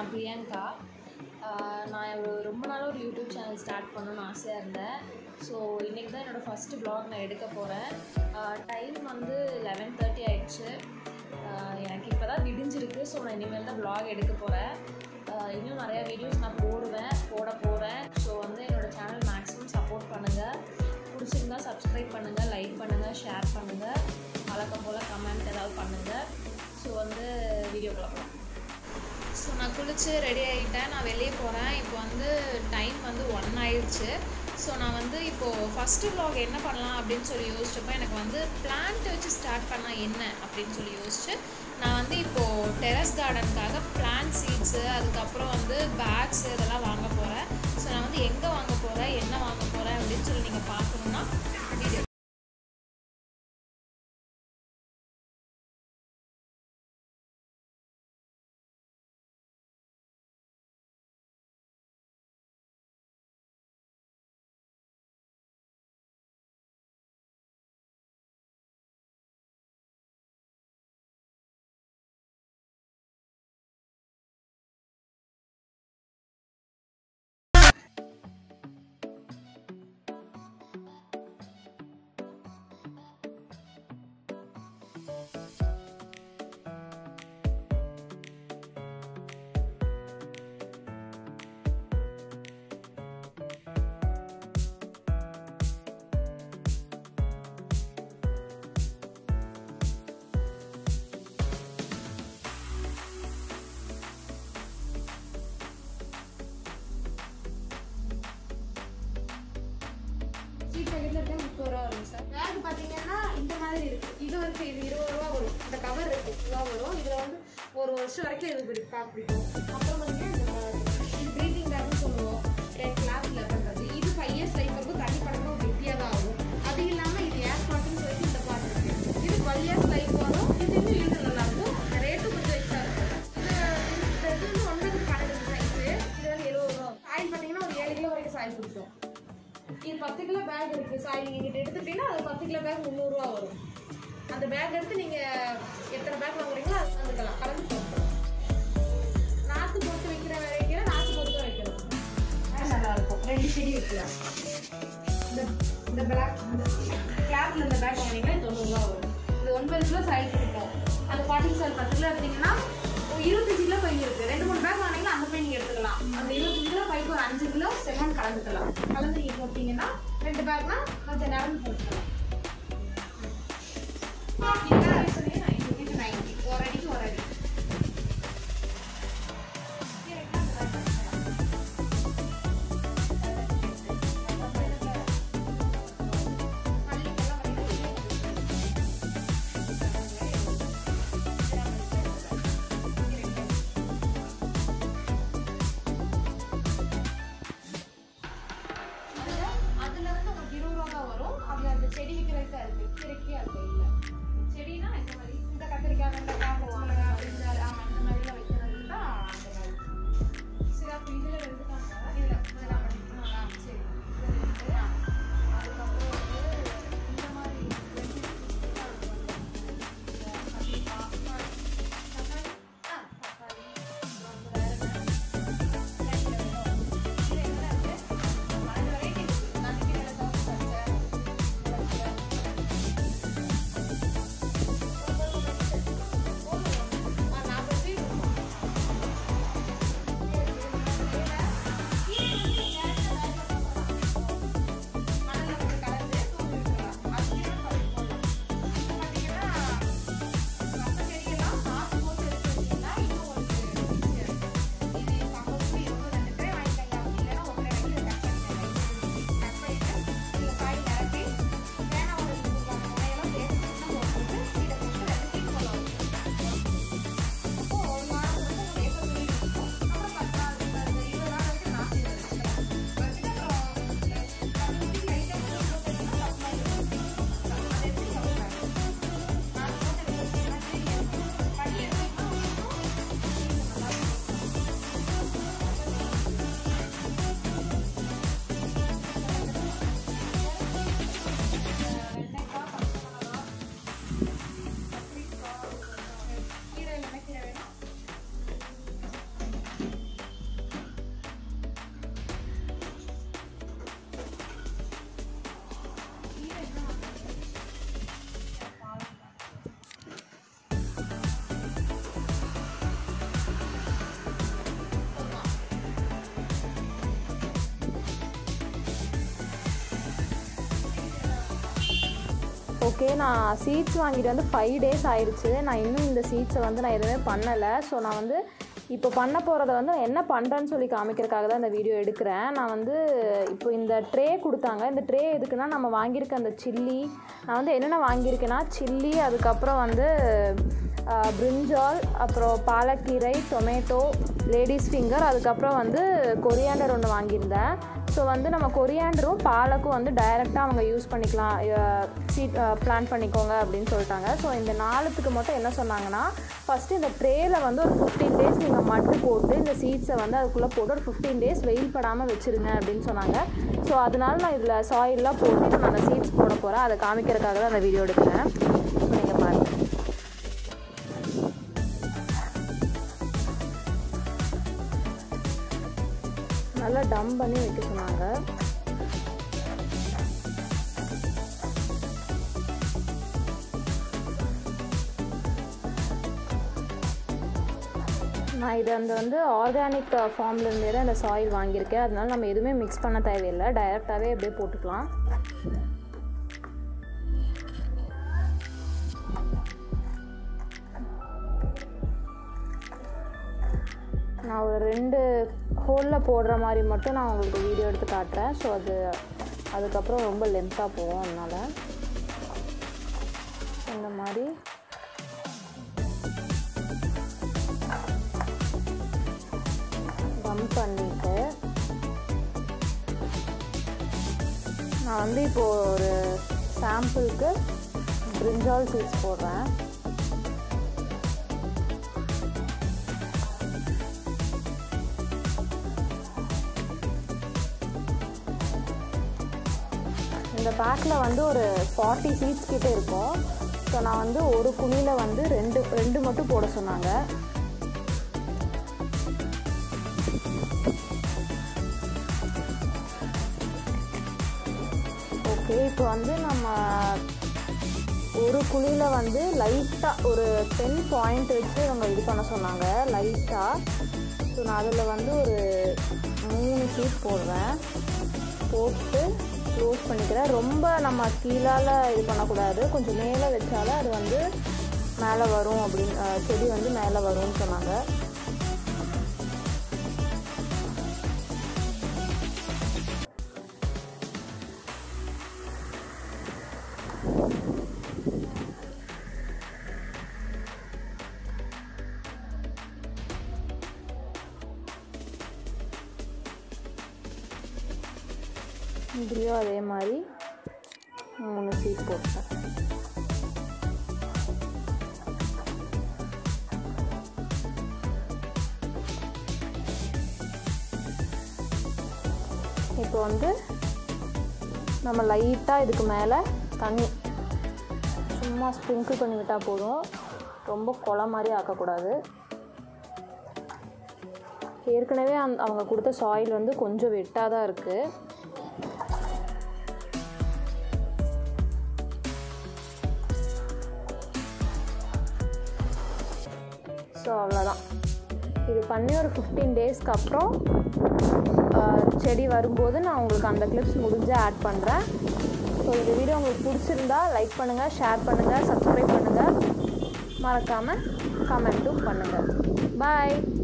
நான் பிரியங்கா ஆஹ் நான் ஒரு ரொம்ப நாளாக ஒரு யூடியூப் சேனல் ஸ்டார்ட் பண்ணணும்னு ஆசையாக இருந்தேன் ஸோ இன்றைக்கி தான் என்னோடய ஃபஸ்ட்டு vlog நான் எடுக்க போகிறேன் டைம் வந்து லெவன் தேர்ட்டி ஆயிடுச்சு ஆஹ் எனக்கு இப்போ தான் விடிஞ்சிருக்கு ஸோ நான் இனிமேல் தான் vlog எடுக்க போகிறேன் இன்னும் நிறையா வீடியோஸ் நான் போடுவேன் போட போகிறேன் ஸோ வந்து என்னோடய சேனல் மேக்ஸிமம் சப்போர்ட் பண்ணுங்கள் பிடிச்சிருந்தா சப்ஸ்கிரைப் பண்ணுங்கள் லைக் பண்ணுங்கள் ஷேர் பண்ணுங்கள் வழக்கம் போல் கமெண்ட் ஏதாவது பண்ணுங்கள் ஸோ வந்து வீடியோ போகலாம் ஸோ நான் குளித்து ரெடி ஆகிட்டேன் நான் வெளியே போகிறேன் இப்போ வந்து டைம் வந்து ஒன் ஆயிடுச்சு ஸோ நான் வந்து இப்போது ஃபஸ்ட்டு vlog என்ன பண்ணலாம் அப்படின்னு சொல்லி யோசிச்சப்போ எனக்கு வந்து பிளான்ட் வச்சு ஸ்டார்ட் பண்ணால் என்ன அப்படின்னு சொல்லி யோசிச்சு நான் வந்து இப்போது டெரஸ் கார்டனுக்காக பிளான்ட் சீட்ஸு அதுக்கப்புறம் வந்து பேக்ஸ் இதெல்லாம் வாங்க போகிறேன் ஸோ நான் வந்து எங்கே வாங்க போகிறேன் என்ன வாங்க போகிறேன் அப்படின்னு சொல்லி நீங்கள் பார்க்கணுன்னா வீடியோ சீட் பேக்கெட்ல இருக்க முப்பது ரூபா வரும் சார் பேக் பார்த்தீங்கன்னா இந்த மாதிரி இருக்கு இது வந்து இது இருபது ரூபா வரும் இந்த கவர் இருக்கு ரூபா வரும் இதுல வந்து ஒரு வருஷம் வரைக்கும் இது பிடி பேக் பிடிக்கும் அப்புறம் பார்த்தீங்கன்னா இந்த இது ப்ரீத்திங் பேக்னு சொல்லுவோம் கிளாஸ்ல பண்றது இது ஃபைவ் இயர்ஸ் லைஃப் வரைக்கும் தண்ணி படமும் கெட்டியாக தான் ஆகும் அது இல்லாம இது ஏர் பாட்டுன்னு சொல்லிட்டு இந்த பாட்டு இருக்கு இது டுவெல் இயர்ஸ் லைஃப் வரும் இது இன்னும் யூஸ் நல்லா இருக்கும் ரேட்டும் கொஞ்சம் எக்ஸ்ட்ரா இருக்கும் இது இது வந்து ஒன்பது பன்னெண்டு சைஸ் இது வந்து எழுபது ரூபா சாயில் பார்த்தீங்கன்னா ஒரு ஏழு கிலோ வரைக்கும் சாயில் பிடிக்கும் இது பத்து கிலோ பேக் இருக்கு சாரி நீங்க இங்கிட்ட எடுத்துட்டீங்கன்னா அது பத்து கிலோ பேக் முந்நூறுரூவா வரும் அந்த பேக் எடுத்து நீங்க எத்தனை பேக் வாங்குறீங்களோ அது வந்துக்கலாம் கலந்து போட்டுக்கலாம் நாற்று போட்டு வைக்கிற வைக்கிற நாற்று போட்டு தான் வைக்கணும் அது நல்லா இருக்கும் ரெண்டு செடி வைக்கலாம் இந்த இந்த பேக் இந்த கிளாப்ல இந்த பேக் வாங்கினீங்கன்னா இது தொண்ணூறுரூவா வரும் இது ஒன்பது கிலோ சைஸ் இருக்கும் அந்த ஃபார்ட்டி சால் பத்து கிலோ எடுத்தீங்கன்னா ஒரு இருபத்தஞ்சு கிலோ பை இருக்கு ரெண்டு மூணு பேக் வாங்கினீங்கன்னா அந்த பை நீங்க எடுத்துக்கலாம் அந்த இருபத்தஞ்சு கிலோ பைக்கு ஒரு அஞ்சு கிலோ செமன் கலந்துக்கலாம் கலந்து நீங்க போட்டீங்கன்னா ரெண்டு பேக்னா கொஞ்சம் நேரம் போட்டுக்கலாம் இதெல்லாம் எப்படி சொன்னீங்க? 90, இது 90. ஒரு அடிக்கு ஒரு அடி கீரைக்கு அந்த bag வச்சுக்கலாம். மல்லிகைலாம் அதுல அதுல இருந்து உங்களுக்கு இருபது ரூபா தான் வரும் அதுல அந்த செடி வைக்கிறதுக்கு தான் இருக்கு கீரைக்கே அது இல்லை செடினா இந்த மாதிரி ஓகே நான் சீட்ஸ் வாங்கிட்டு வந்து ஃபைவ் டேஸ் ஆயிடுச்சு நான் இன்னும் இந்த சீட்ஸை வந்து நான் எதுவுமே பண்ணலை ஸோ நான் வந்து இப்போ பண்ண போகிறத வந்து நான் என்ன பண்ணுறேன்னு சொல்லி காமிக்கிறதுக்காக தான் இந்த வீடியோ எடுக்கிறேன் நான் வந்து இப்போ இந்த ட்ரே கொடுத்தாங்க இந்த ட்ரே எதுக்குன்னா நம்ம வாங்கியிருக்க அந்த சில்லி நான் வந்து என்னென்ன வாங்கியிருக்கேன்னா சில்லி அதுக்கப்புறம் வந்து பிரிஞ்சால் அப்புறம் பாலக்கீரை டொமேட்டோ லேடிஸ் ஃபிங்கர் அதுக்கப்புறம் வந்து கொரியாண்டர் ஒன்று வாங்கியிருந்தேன் ஸோ வந்து நம்ம கொரியாண்டரும் பாலக்கும் வந்து டைரெக்டாக அவங்க யூஸ் பண்ணிக்கலாம் சீட் பிளான் பண்ணிக்கோங்க அப்படின்னு சொல்லிட்டாங்க ஸோ இந்த நாலுத்துக்கு மட்டும் என்ன சொன்னாங்கன்னா ஃபஸ்ட்டு இந்த ட்ரேயில் வந்து ஒரு ஃபிஃப்டீன் டேஸ் நீங்கள் மட்டு போட்டு இந்த சீட்ஸை வந்து அதுக்குள்ளே போட்டு ஒரு ஃபிஃப்டீன் டேஸ் வெயில் படாமல் வச்சுருங்க அப்படின்னு சொன்னாங்க ஸோ அதனால நான் இதில் சாயிலெலாம் போட்டு இப்போ நான் அந்த சீட்ஸ் போட போகிறேன் அதை காமிக்கிறதுக்காக தான் அந்த வீடியோ எடுக்கிறேன் நீங்கள் பாருங்கள் நல்லா டம் பண்ணி வைக்க சொன்னாங்க நான் இது அந்த வந்து ஆர்கானிக் ஃபார்ம்லேருந்தே தான் இந்த சாயில் வாங்கியிருக்கேன் அதனால நம்ம எதுவுமே மிக்ஸ் பண்ண தேவையில்லை டைரெக்டாகவே அப்படியே போட்டுக்கலாம் நான் ஒரு ரெண்டு ஹோலில் போடுற மாதிரி மட்டும் நான் உங்களுக்கு வீடியோ எடுத்து காட்டுறேன் ஸோ அது அதுக்கப்புறம் ரொம்ப லென்த்தாக போகும் அதனால் இந்த மாதிரி கம் பண்ணிட்டு நான் வந்து இப்போது ஒரு சாம்பிளுக்கு பிரிஞ்சால் சீட்ஸ் போடுறேன் இந்த பேக்கில் வந்து ஒரு ஃபார்ட்டி சீட்ஸ் கிட்டே இருக்கும் ஸோ நான் வந்து ஒரு குழியில் வந்து ரெண்டு ரெண்டு மட்டும் போட சொன்னாங்க ஓகே இப்போ வந்து நம்ம ஒரு குழியில் வந்து லைட்டாக ஒரு டென் பாயிண்ட் வச்சு அவங்க இது பண்ண சொன்னாங்க லைட்டாக ஸோ நான் அதில் வந்து ஒரு மூணு சீட் போடுறேன் போட்டு க்ளோஸ் பண்ணிக்கிறேன் ரொம்ப நம்ம கீழால் இது பண்ணக்கூடாது கொஞ்சம் மேலே வச்சாலும் அது வந்து மேலே வரும் அப்படின்னு செடி வந்து மேலே வரும்னு சொன்னாங்க இதுலேயும் அதே மாதிரி மூணு சீட் போட்டேன் இப்போ வந்து நம்ம லைட்டாக இதுக்கு மேலே தண்ணி சும்மா ஸ்ப்ரிங்கிள் பண்ணி விட்டால் போதும் ரொம்ப கொலை மாதிரி ஆக்கக்கூடாது ஏற்கனவே அந் அவங்க கொடுத்த சாயில் வந்து கொஞ்சம் வெட்டாக தான் இருக்குது ஸோ அவ்வளோதான் இது பண்ணி ஒரு ஃபிஃப்டீன் டேஸ்க்கு அப்புறம் செடி வரும்போது நான் உங்களுக்கு அந்த கிளிப்ஸ் முடிஞ்சு ஆட் பண்ணுறேன் ஸோ இந்த வீடியோ உங்களுக்கு பிடிச்சிருந்தா லைக் பண்ணுங்கள் ஷேர் பண்ணுங்கள் சப்ஸ்கிரைப் பண்ணுங்கள் மறக்காமல் கமெண்ட்டும் பண்ணுங்கள் பாய்